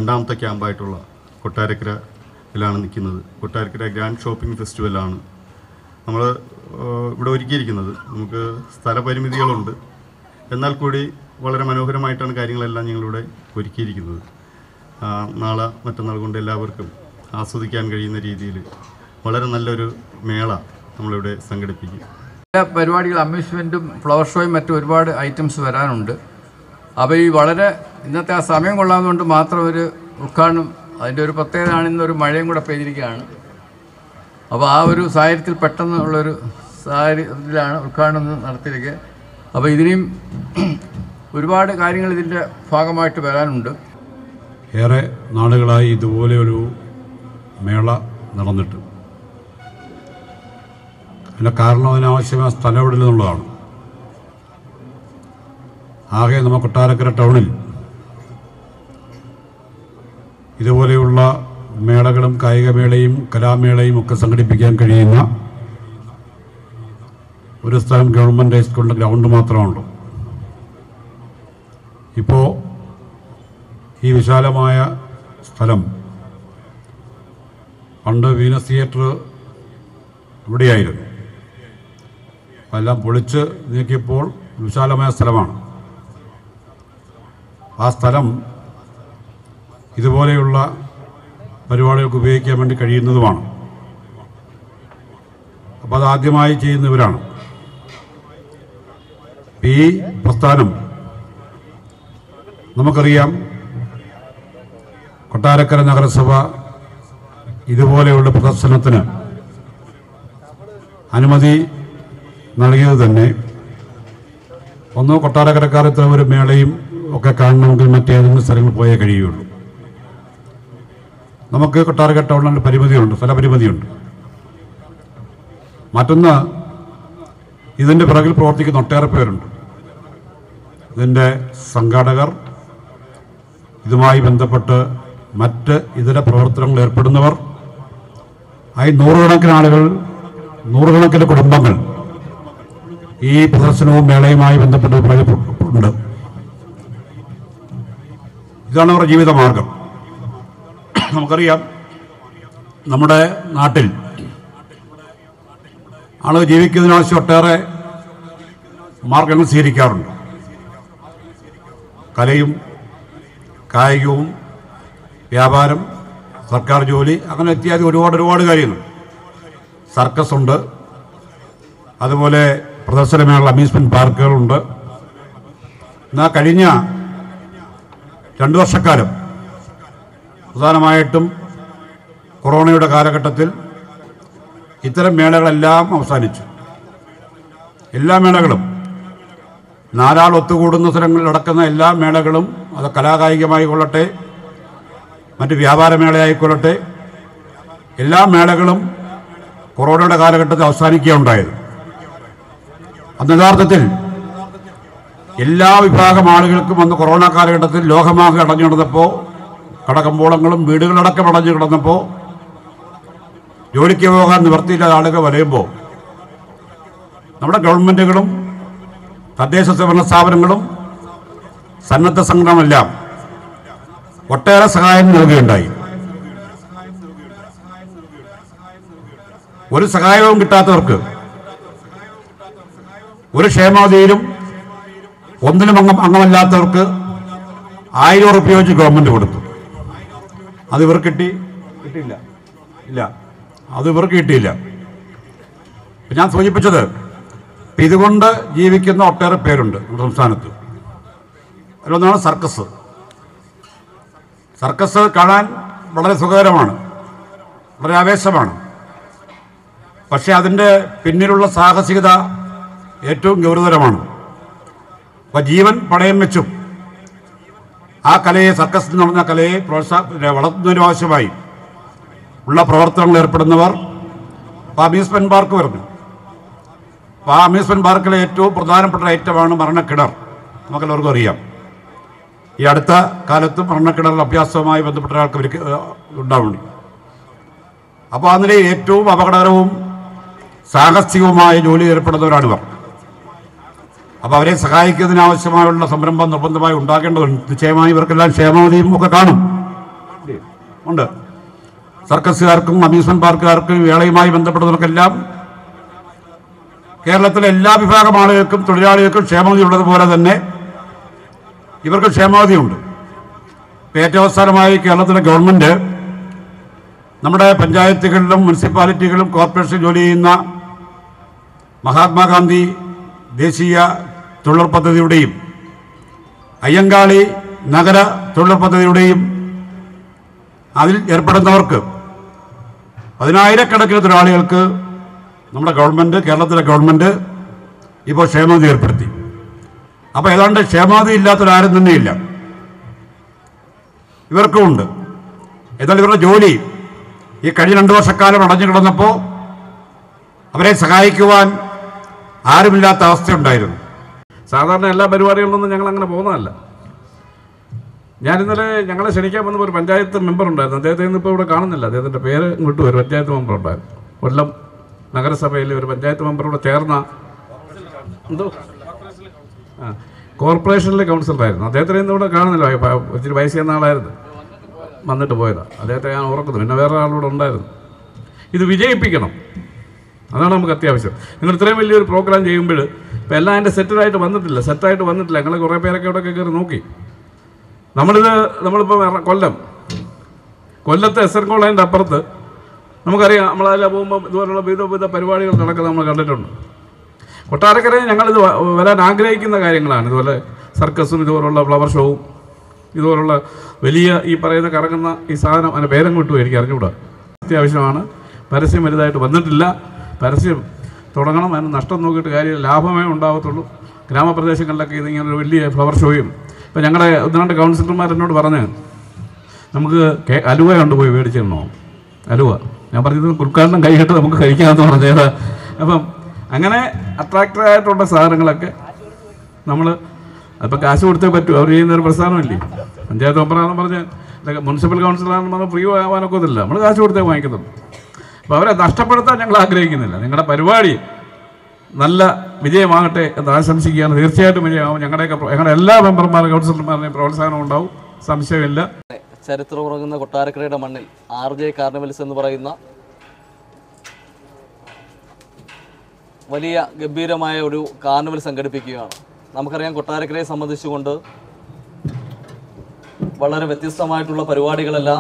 രണ്ടാമത്തെ ക്യാമ്പായിട്ടുള്ള കൊട്ടാരക്കരയിലാണ് നിൽക്കുന്നത് Kottarakkara grand shopping ഫെസ്റ്റിവലാണ് നമ്മൾ ഇവിടെ ഒരുക്കിയിരിക്കുന്നത് നമുക്ക് സ്ഥലപരിമിതികളുണ്ട് എന്നാൽ കൂടി വളരെ മനോഹരമായിട്ടാണ് കാര്യങ്ങളെല്ലാം ഞങ്ങളിവിടെ ഒരുക്കിയിരിക്കുന്നത് ആ, നാളെ മറ്റന്നാൾ കൊണ്ട് എല്ലാവർക്കും ആസ്വദിക്കാൻ കഴിയുന്ന രീതിയിൽ വളരെ നല്ലൊരു മേള നമ്മളിവിടെ സംഘടിപ്പിക്കും ചില പരിപാടികൾ അമ്യൂസ്മെൻറ്റും ഫ്ലവർ ഷോയും മറ്റും ഒരുപാട് ഐറ്റംസ് വരാനുണ്ട് അപ്പോൾ ഈ വളരെ ഇന്നത്തെ ആ സമയം കൊള്ളാവുന്നതുകൊണ്ട് മാത്രം ഒരു ഉദ്ഘാടനം അതിൻ്റെ ഒരു പ്രത്യേകതയാണ് ഇന്നൊരു മഴയും കൂടെ പെയ്തിരിക്കുകയാണ് അപ്പോൾ ആ ഒരു സാഹചര്യത്തിൽ പെട്ടെന്നുള്ളൊരു സാഹചര്യത്തിലാണ് ഉദ്ഘാടനം നടത്തിയിരിക്കുക അപ്പോൾ ഇതിനെയും ഒരുപാട് കാര്യങ്ങൾ ഇതിൻ്റെ ഭാഗമായിട്ട് വരാനുണ്ട് ഏറെ നാളുകളായി ഇതുപോലെ ഒരു മേള നടന്നിട്ട് അതിൻ്റെ കാരണം അതിനാവശ്യമായ സ്ഥലം എവിടെ നിന്നുള്ളതാണ് ആകെ നമ്മൾ കൊട്ടാരക്കര ടൗണിൽ ഇതുപോലെയുള്ള മേളകളും കായികമേളയും കലാമേളയും ഒക്കെ സംഘടിപ്പിക്കാൻ കഴിയുന്ന ഒരു സ്ഥലം ഗവൺമെൻറ് ഹൈസ്കൂളിൻ്റെ ഗ്രൗണ്ട് മാത്രമാണുള്ളൂ ഇപ്പോൾ ഈ വിശാലമായ സ്ഥലം പണ്ട് വീനസ് തിയേറ്റർ ഇവിടെയായിരുന്നു എല്ലാം പൊളിച്ച് നീക്കിയപ്പോൾ വിശാലമായ സ്ഥലമാണ് ആ സ്ഥലം ഇതുപോലെയുള്ള പരിപാടികൾക്ക് ഉപയോഗിക്കാൻ വേണ്ടി കഴിയുന്നതുമാണ് അപ്പോൾ അത് ആദ്യമായി ചെയ്യുന്നവരാണ് ഈ പ്രസ്ഥാനം നമുക്കറിയാം കൊട്ടാരക്കര നഗരസഭ ഇതുപോലെയുള്ള പ്രദർശനത്തിന് അനുമതി നൽകിയത് തന്നെ ഒന്ന് കൊട്ടാരക്കരക്കാരത്തെ ഒരു മേളയും ഒക്കെ കാണണമെങ്കിൽ മറ്റേതെങ്കിലും സ്ഥലങ്ങളിൽ പോയേ കഴിയുള്ളൂ നമുക്ക് കൊട്ടാരക്കര ടൗണിൽ പരിമിതിയുണ്ട് സ്ഥലപരിമിതിയുണ്ട് മറ്റൊന്ന് ഇതിൻ്റെ പിറകിൽ പ്രവർത്തിക്കുന്ന ഒട്ടേറെ പേരുണ്ട് ഇതിൻ്റെ സംഘാടകർ ഇതുമായി ബന്ധപ്പെട്ട് മറ്റ് ഇതര പ്രവർത്തനങ്ങളിൽ ഏർപ്പെടുന്നവർ ആയി നൂറുകണക്കിന് ആളുകൾ നൂറുകണക്കിന് കുടുംബങ്ങൾ ഈ പ്രദർശനവും മേളയുമായി ബന്ധപ്പെട്ട് ഉണ്ട് ഇതാണ് അവരുടെ ജീവിതമാർഗം നമുക്കറിയാം നമ്മുടെ നാട്ടിൽ ആളുകൾ ജീവിക്കുന്നതിനാവശ്യം ഒട്ടേറെ മാർഗങ്ങൾ സ്വീകരിക്കാറുണ്ട് കലയും കായികവും വ്യാപാരം സർക്കാർ ജോലി അങ്ങനെ ഇത്യാദി ഒരുപാട് ഒരുപാട് കാര്യങ്ങൾ സർക്കസ് ഉണ്ട് അതുപോലെ പ്രദർശനമേള അമ്യൂസ്മെൻറ്റ് പാർക്കുകളുണ്ട് എന്നാൽ കഴിഞ്ഞ രണ്ടു വർഷക്കാലം പ്രധാനമായിട്ടും കൊറോണയുടെ കാലഘട്ടത്തിൽ ഇത്തരം മേളകളെല്ലാം അവസാനിച്ചു എല്ലാ മേളകളും നാലാൾ ഒത്തുകൂടുന്ന സ്ഥലങ്ങളിൽ നടക്കുന്ന എല്ലാ മേളകളും അത് കലാകായികമായി കൊള്ളട്ടെ മറ്റ് വ്യാപാരമേളയായിക്കൊള്ളട്ടെ എല്ലാ മേളകളും കൊറോണയുടെ കാലഘട്ടത്തിൽ അവസാനിക്കുകയുണ്ടായത് അന്ന് യഥാർത്ഥത്തിൽ എല്ലാ വിഭാഗം ആളുകൾക്കും അന്ന് കൊറോണ കാലഘട്ടത്തിൽ ലോകമാകെ അടഞ്ഞു കിടന്നപ്പോൾ കടകമ്പോളങ്ങളും വീടുകളടക്കം അടഞ്ഞു കിടന്നപ്പോൾ ജോലിക്ക് പോകാൻ നിവർത്തിയില്ലാത്ത ആളുകൾ വലയുമ്പോൾ നമ്മുടെ ഗവൺമെൻറ്റുകളും തദ്ദേശ സ്വയംഭരണ സ്ഥാപനങ്ങളും സന്നദ്ധ സംഘടനകളെല്ലാം ഒട്ടേറെ സഹായം നൽകുകയുണ്ടായി ഒരു സഹായവും കിട്ടാത്തവർക്ക് ഒരു ക്ഷേമാവധിയിലും ഒന്നിനും അംഗം അംഗമല്ലാത്തവർക്ക് ആയിരം ഉറുപ്പ്യ വെച്ച് ഗവൺമെന്റ് കൊടുത്തു അത് ഇവർ കിട്ടി കിട്ടിയില്ല ഇല്ല അത് ഇവർക്ക് കിട്ടിയില്ല ഇപ്പൊ ഞാൻ സൂചിപ്പിച്ചത് ഇപ്പൊ ഇതുകൊണ്ട് ജീവിക്കുന്ന ഒട്ടേറെ പേരുണ്ട് നമ്മുടെ സംസ്ഥാനത്ത് അതിലൊന്നാണ് സർക്കസ് സർക്കസ് കാണാൻ വളരെ സുഖകരമാണ് വളരെ ആവേശമാണ് പക്ഷെ അതിൻ്റെ പിന്നിലുള്ള സാഹസികത ഏറ്റവും ഗൗരവതരമാണ് അപ്പോൾ ജീവൻ പണയം വെച്ചും ആ കലയെ സർക്കസ് നടന്ന കലയെ പ്രോത്സാഹ വളർത്തുന്നതിന് ആവശ്യമായി ഉള്ള പ്രവർത്തനങ്ങളിൽ ഏർപ്പെടുന്നവർ ഇപ്പോൾ അമ്യൂസ്മെൻറ്റ് പാർക്ക് വരുന്നു അപ്പോൾ ആ അമ്യൂസ്മെൻറ്റ് പാർക്കിലെ ഏറ്റവും പ്രധാനപ്പെട്ട ഐറ്റമാണ് മരണക്കിണർ നമുക്കെല്ലാവർക്കും അറിയാം ഈ അടുത്ത കാലത്ത് മരണക്കിണറിൽ അഭ്യാസവുമായി ബന്ധപ്പെട്ട ഒരാൾക്ക് ഇവർക്ക് ഉണ്ടാവുന്നു അപ്പോൾ ആ നിലയിൽ ഏറ്റവും അപകടകരവും സാഹസികവുമായ ജോലി ഏർപ്പെടുന്നവരാണിവർ അപ്പോൾ അവരെ സഹായിക്കുന്നതിനാവശ്യമായുള്ള സംരംഭം നിർബന്ധമായി ഉണ്ടാകേണ്ടതുണ്ട് നിശ്ചയമായി ഇവർക്കെല്ലാം ക്ഷേമവതിയും ഒക്കെ കാണും ഉണ്ട് സർക്കസുകാർക്കും അമ്യൂസ്മെന്റ് പാർക്കുകാർക്കും വേളയുമായി ബന്ധപ്പെട്ടവർക്കെല്ലാം കേരളത്തിലെ എല്ലാ വിഭാഗം ആളുകൾക്കും തൊഴിലാളികൾക്കും ക്ഷേമനിധി ഉള്ളതുപോലെ തന്നെ ഇവർക്ക് ക്ഷേമനിധിയുണ്ട് ഇപ്പൊ ഏറ്റവും അവസാനമായി കേരളത്തിലെ ഗവൺമെന്റ് നമ്മുടെ പഞ്ചായത്തുകളിലും മുനിസിപ്പാലിറ്റികളിലും കോർപ്പറേഷൻ ജോലി ചെയ്യുന്ന മഹാത്മാഗാന്ധി ദേശീയ തൊഴിലുറപ്പ് പദ്ധതിയുടെയും അയ്യങ്കാളി നഗര തൊഴിലുറപ്പ് പദ്ധതിയുടെയും അതിൽ ഏർപ്പെടുന്നവർക്ക് പതിനായിരക്കണക്കിന് തൊഴിലാളികൾക്ക് നമ്മുടെ ഗവൺമെൻറ് കേരളത്തിലെ ഗവൺമെൻറ് ഇപ്പോൾ ക്ഷേമനിധി ഏർപ്പെടുത്തി അപ്പോൾ ഏതാണ്ട് ക്ഷേമനിധി ഇല്ലാത്തൊരാരും തന്നെയില്ല ഇവർക്കും ഉണ്ട് എന്നാൽ ഇവരുടെ ജോലി ഈ കഴിഞ്ഞ രണ്ട് വർഷക്കാലം അടഞ്ഞു കിടന്നപ്പോൾ അവരെ സഹായിക്കുവാൻ ആരുമില്ലാത്ത അവസ്ഥയുണ്ടായിരുന്നു സാധാരണ എല്ലാ പരിപാടികളിലൊന്നും ഞങ്ങൾ അങ്ങനെ പോകുന്നതല്ല ഞാൻ ഇന്നലെ ഞങ്ങളെ ക്ഷണിക്കാൻ വന്നപ്പോൾ ഒരു പഞ്ചായത്ത് മെമ്പർ ഉണ്ടായിരുന്നു അദ്ദേഹത്തെ ഇന്ന് ഇപ്പോൾ ഇവിടെ കാണുന്നില്ല അദ്ദേഹത്തിൻ്റെ പേര് ഇങ്ങോട്ട് ഒരു പഞ്ചായത്ത് മെമ്പർ ഉണ്ടായിരുന്നു കൊല്ലം നഗരസഭയിലെ ഒരു പഞ്ചായത്ത് മെമ്പറോട് ചേർന്ന എന്തോ ആ കോർപ്പറേഷനിലെ കൗൺസിലറായിരുന്നു അദ്ദേഹത്തിനെ ഇന്ന് ഇവിടെ കാണുന്നില്ല ഇപ്പം ഇച്ചിരി വയസ്സ് ചെയ്യുന്ന ആളായിരുന്നു വന്നിട്ട് പോയതാണ് അദ്ദേഹത്തെ ഞാൻ ഓർക്കുന്നു പിന്നെ വേറെ ആളൂടെ ഉണ്ടായിരുന്നു ഇത് വിജയിപ്പിക്കണം അതാണ് നമുക്ക് അത്യാവശ്യം നിങ്ങൾ ഇത്രയും വലിയൊരു പ്രോഗ്രാം ചെയ്യുമ്പോൾ ഇപ്പം എല്ലാം അതിൻ്റെ സെറ്റഡായിട്ട് വന്നിട്ടില്ല സെറ്റായിട്ട് വന്നിട്ടില്ല ഞങ്ങൾ കുറേ പേരൊക്കെ ഇവിടെ കയറി നോക്കി നമ്മളിത് നമ്മളിപ്പോൾ എറ- കൊല്ലം കൊല്ലത്തെ എസ് എൻ കോളേജിൻ്റെ അപ്പുറത്ത് നമുക്കറിയാം നമ്മളതിലെ പോകുമ്പോൾ ഇതുപോലുള്ള വിവിധ വിവിധ പരിപാടികൾ നടക്കുന്നത് നമ്മൾ കണ്ടിട്ടുണ്ട് കൊട്ടാരക്കരയിൽ ഞങ്ങളിത് വ- വരാൻ ആഗ്രഹിക്കുന്ന കാര്യങ്ങളാണ് ഇതുപോലെ സർക്കസും ഇതുപോലുള്ള ഫ്ലവർ ഷോവും ഇതുപോലുള്ള വലിയ ഈ പറയുന്ന കറങ്ങുന്ന ഈ സാധനം അതിൻ്റെ പേരം കിട്ടുമോ എനിക്ക് അറിഞ്ഞുകൂടാ അത്യാവശ്യമാണ് പരസ്യം വലുതായിട്ട് വന്നിട്ടില്ല പരസ്യം തുടങ്ങണം അതിന് നഷ്ടം നോക്കിയിട്ട് കാര്യം ലാഭമേ ഉണ്ടാവത്തുള്ളൂ ഗ്രാമപ്രദേശങ്ങളിലൊക്കെ ഇതിങ്ങനെ ഒരു വലിയ ഫ്ലവർ ഷോയും ഇപ്പം ഞങ്ങളുടെ ഒന്ന് രണ്ട് കൗൺസിലർമാർ എന്നോട് പറഞ്ഞ് നമുക്ക് കേ അലുവ കൊണ്ടുപോയി മേടിച്ചിടണോ അലുവ ഞാൻ പറഞ്ഞത് ഉദ്ഘാടനം കൈകിട്ട് നമുക്ക് കഴിക്കാമെന്ന് പറഞ്ഞത് അപ്പം അങ്ങനെ അട്രാക്റ്റീവായിട്ടുള്ള സാധനങ്ങളൊക്കെ നമ്മൾ അതിപ്പോൾ കാശ് കൊടുത്തേ പറ്റൂ അവർ ചെയ്യുന്ന ഒരു പ്രസ്ഥാനമില്ലേ പഞ്ചായത്ത് മെമ്പറാണെന്ന് പറഞ്ഞ് ഇതൊക്കെ മുനിസിപ്പൽ കൗൺസിലാണെന്ന് പറഞ്ഞാൽ ഫ്രീ ആവാനൊക്കെ ഒന്നുമില്ല നമ്മൾ കാശ് കൊടുത്തേ വാങ്ങിക്കുന്നുള്ളൂ അപ്പോൾ അവരെ നഷ്ടപ്പെടുത്താൻ ഞങ്ങൾ ആഗ്രഹിക്കുന്നില്ല നിങ്ങളുടെ പരിപാടി നല്ല വിജയമാകട്ടെ എന്ന് ആശംസിക്കുകയാണ് തീർച്ചയായിട്ടും വിജയമാവും ഞങ്ങളുടെയൊക്കെ പ്ര- ഞങ്ങളുടെ എല്ലാ മെമ്പർമാരും കൗൺസിലർമാരുടെയും പ്രോത്സാഹനം ഉണ്ടാവും സംശയമില്ല ചരിത്രമുറങ്ങുന്ന കൊട്ടാരക്കരയുടെ മണ്ണിൽ ആർ ജെ കാർണിവൽസ് എന്ന് പറയുന്ന വലിയ ഗംഭീരമായ ഒരു കാർണിവൽ സംഘടിപ്പിക്കുകയാണ് നമുക്കറിയാം കൊട്ടാരക്കരയെ സംബന്ധിച്ചുകൊണ്ട് വളരെ വ്യത്യസ്തമായിട്ടുള്ള പരിപാടികളെല്ലാം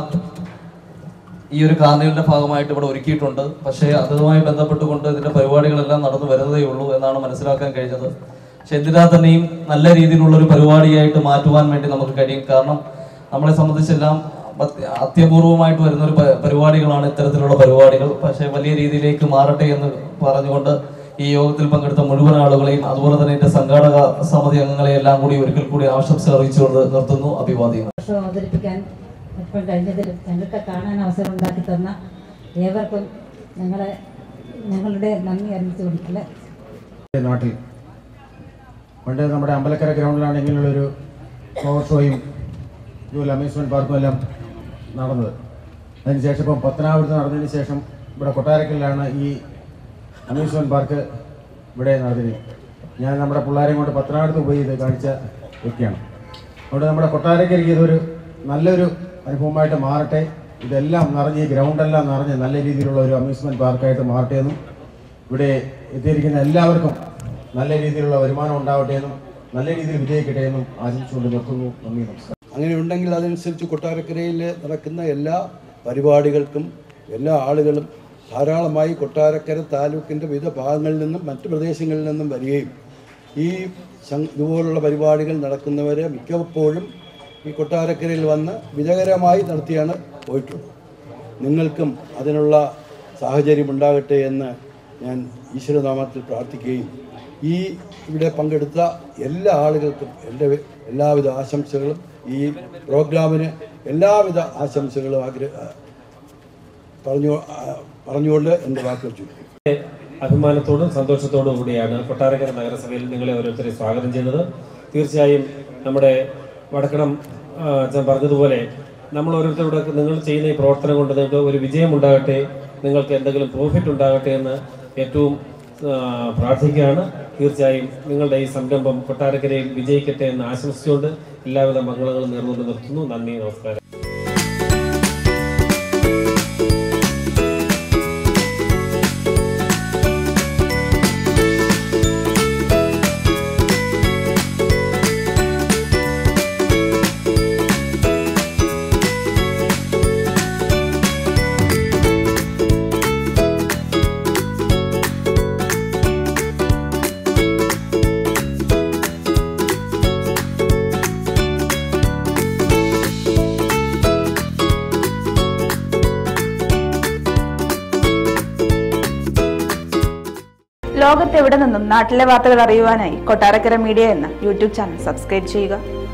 ഈ ഒരു കാർണിവലിന്റെ ഭാഗമായിട്ട് ഇവിടെ ഒരുക്കിയിട്ടുണ്ട് പക്ഷേ അതുമായി ബന്ധപ്പെട്ടുകൊണ്ട് ഇതിന്റെ പരിപാടികളെല്ലാം നടന്നു വരുന്നതേ ഉള്ളൂ എന്നാണ് മനസ്സിലാക്കാൻ കഴിഞ്ഞത് പക്ഷെ എന്തിനാൽ തന്നെയും നല്ല രീതിയിലുള്ള ഒരു പരിപാടിയായിട്ട് മാറ്റുവാൻ വേണ്ടി നമുക്ക് കഴിയും കാരണം നമ്മളെ സംബന്ധിച്ചെല്ലാം അത്യ- അത്യപൂർവമായിട്ട് വരുന്ന ഒരു പ- പരിപാടികളാണ് ഇത്തരത്തിലുള്ള പരിപാടികൾ പക്ഷേ വലിയ രീതിയിലേക്ക് മാറട്ടെ എന്ന് പറഞ്ഞുകൊണ്ട് ഈ യോഗത്തിൽ പങ്കെടുത്ത മുഴുവൻ ആളുകളെയും അതുപോലെ തന്നെ എന്റെ സംഘാടക സമിതി അംഗങ്ങളെയും എല്ലാം കൂടി ഒരിക്കൽ കൂടി ആശംസ അറിയിച്ചുകൊണ്ട് നിർത്തുന്നു അഭിവാദ്യങ്ങൾ വർഷം അവതരിപ്പിക്കാൻ ഇപ്പം കഴിഞ്ഞതിലും ഞങ്ങൾക്ക് കാണാൻ അവസരം ഉണ്ടാക്കി തന്ന ഏവർക്കും ഞങ്ങളെ ഞങ്ങളുടെ നന്ദി അറിയിച്ചു കൊടുക്കില്ല നാട്ടിൽ പണ്ട് നമ്മുടെ അമ്പലക്കര ഗ്രൗണ്ടിലാണ് ഇങ്ങനെയുള്ളൊരു ഫ്ലവർ ഷോയും ഇതുപോലെ അമ്യൂസ്മെൻറ്റ് പാർക്കും എല്ലാം നടന്നത് അതിനുശേഷം ഇപ്പം പത്തനാപുരത്ത് നടന്നതിന് ശേഷം ഇവിടെ കൊട്ടാരക്കലിലാണ് ഈ അമ്യൂസ്മെൻറ്റ് പാർക്ക് ഇവിടെ നടന്നത് ഞാൻ നമ്മുടെ പിള്ളേരെയും കൊണ്ട് പത്തനാപുരത്ത് പോയി ഇത് കാണിച്ച വ്യക്തിയാണ് അവിടെ നമ്മുടെ കൊട്ടാരക്കരയ്ക്ക് ഇതൊരു നല്ലൊരു അനുഭവമായിട്ട് മാറട്ടെ ഇതെല്ലാം നിറഞ്ഞ് ഈ ഗ്രൗണ്ടെല്ലാം നിറഞ്ഞ് നല്ല രീതിയിലുള്ള ഒരു അമ്യൂസ്മെൻറ്റ് പാർക്കായിട്ട് മാറട്ടെ എന്നും ഇവിടെ എത്തിയിരിക്കുന്ന എല്ലാവർക്കും നല്ല രീതിയിലുള്ള വരുമാനം ഉണ്ടാവട്ടെ എന്നും നല്ല രീതിയിൽ വിജയിക്കട്ടെ എന്നും ആശംസിച്ചുകൊണ്ട് നിർത്തുന്നു നന്ദി നമസ്കാരം അങ്ങനെ ഉണ്ടെങ്കിൽ അതനുസരിച്ച് കൊട്ടാരക്കരയിൽ നടക്കുന്ന എല്ലാ പരിപാടികൾക്കും എല്ലാ ആളുകളും ധാരാളമായി കൊട്ടാരക്കര താലൂക്കിൻ്റെ വിവിധ ഭാഗങ്ങളിൽ നിന്നും മറ്റ് പ്രദേശങ്ങളിൽ നിന്നും വരികയും ഈ സം- ഇതുപോലുള്ള പരിപാടികൾ നടക്കുന്നവരെ മിക്കപ്പോഴും ഈ കൊട്ടാരക്കരയിൽ വന്ന് വിജയകരമായി നടത്തിയാണ് പോയിട്ടുള്ളത് നിങ്ങൾക്കും അതിനുള്ള സാഹചര്യം ഉണ്ടാകട്ടെ എന്ന് ഞാൻ ഈശ്വരനാമത്തിൽ പ്രാർത്ഥിക്കുകയും ഈ ഇവിടെ പങ്കെടുത്ത എല്ലാ ആളുകൾക്കും എൻ്റെ എല്ലാവിധ ആശംസകളും ഈ പ്രോഗ്രാമിന് എല്ലാവിധ ആശംസകളും ആഗ്രഹ പറഞ്ഞു ആ, പറഞ്ഞുകൊണ്ട് എൻ്റെ വാക്കുകൾ ചുരുക്കി അഭിമാനത്തോടും സന്തോഷത്തോടും കൂടിയാണ് കൊട്ടാരക്കര നഗരസഭയിൽ നിങ്ങളെ ഓരോരുത്തരെ സ്വാഗതം ചെയ്യുന്നത് തീർച്ചയായും നമ്മുടെ വടക്കണം ആ, അച്ഛൻ പറഞ്ഞതുപോലെ നമ്മൾ ഓരോരുത്തരുടെ നിങ്ങൾ ചെയ്യുന്ന ഈ പ്രവർത്തനം കൊണ്ട് നിങ്ങൾക്ക് ഒരു വിജയം ഉണ്ടാകട്ടെ നിങ്ങൾക്ക് എന്തെങ്കിലും പ്രോഫിറ്റ് ഉണ്ടാകട്ടെ എന്ന് ഏറ്റവും ആ, പ്രാർത്ഥിക്കുകയാണ് തീർച്ചയായും നിങ്ങളുടെ ഈ സംരംഭം കൊട്ടാരക്കരയിൽ വിജയിക്കട്ടെ എന്ന് ആശംസിച്ചുകൊണ്ട് എല്ലാവിധ മംഗളങ്ങളും നേർന്നുകൊണ്ട് നിർത്തുന്നു നന്ദി നമസ്കാരം ലോകത്തെവിടെ നിന്നും നാട്ടിലെ വാർത്തകൾ അറിയുവാനായി കൊട്ടാരക്കര മീഡിയ എന്ന യൂട്യൂബ് ചാനൽ സബ്സ്ക്രൈബ് ചെയ്യുക